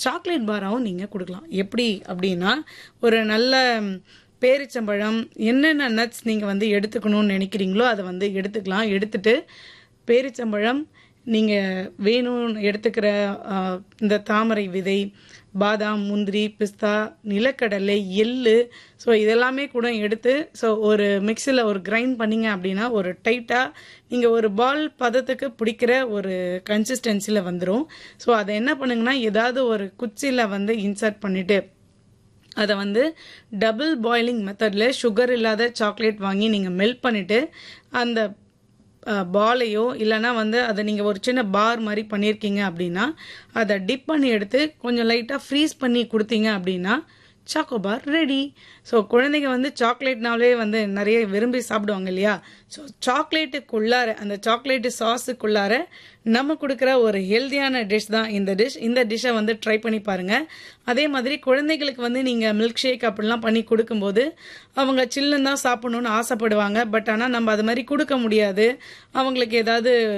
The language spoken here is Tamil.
சாக்லேட் பாராவும் நீங்கள் கொடுக்கலாம் எப்படி அப்படின்னா ஒரு நல்ல பேரிச்சம்பழம் என்னென்ன நட்ஸ் நீங்கள் வந்து எடுத்துக்கணும்னு நினைக்கிறீங்களோ அதை வந்து எடுத்துக்கலாம் எடுத்துட்டு பேரிச்சம்பழம் நீங்கள் வேணும்னு எடுத்துக்கிற ஆ, இந்த தாமரை விதை பாதாம் முந்திரி பிஸ்தா நிலக்கடலை எள்ளு ஸோ இதெல்லாமே கூட எடுத்து ஸோ ஒரு மிக்சியில் ஒரு கிரைண்ட் பண்ணீங்க அப்படின்னா ஒரு டைட்டாக நீங்கள் ஒரு பால் பதத்துக்கு பிடிக்கிற ஒரு கன்சிஸ்டன்சியில் வந்துடும் ஸோ அதை என்ன பண்ணுங்கன்னா ஏதாவது ஒரு குச்சியில் வந்து இன்சர்ட் பண்ணிவிட்டு அதை வந்து டபுள் பாயிலிங் மெத்தடில் சுகர் இல்லாத சாக்லேட் வாங்கி நீங்கள் மெல்ட் பண்ணிவிட்டு அந்த பாலையோ இல்லைன்னா வந்து அதை நீங்கள் ஒரு சின்ன பார் மாதிரி பண்ணியிருக்கீங்க அப்படின்னா அதை டிப் பண்ணி எடுத்து கொஞ்சம் லைட்டாக ஃப்ரீஸ் பண்ணி கொடுத்தீங்க அப்படின்னா சாக்கோபார் ரெடி ஸோ குழந்தைங்க வந்து சாக்லேட்னாலே வந்து நிறைய விரும்பி சாப்பிடுவாங்க இல்லையா ஸோ சாக்லேட்டுக்குள்ளார அந்த சாக்லேட்டு சாஸுக்குள்ளார நம்ம கொடுக்குற ஒரு ஹெல்தியான டிஷ் தான் இந்த டிஷ் இந்த டிஷ்ஷை வந்து ட்ரை பண்ணி பாருங்க அதே மாதிரி குழந்தைகளுக்கு வந்து நீங்கள் மில்க் ஷேக் அப்படிலாம் பண்ணி கொடுக்கும்போது அவங்க சில்லுன்னு தான் சாப்பிடணும்னு ஆசைப்படுவாங்க பட் ஆனால் நம்ம அது மாதிரி கொடுக்க முடியாது அவங்களுக்கு ஏதாவது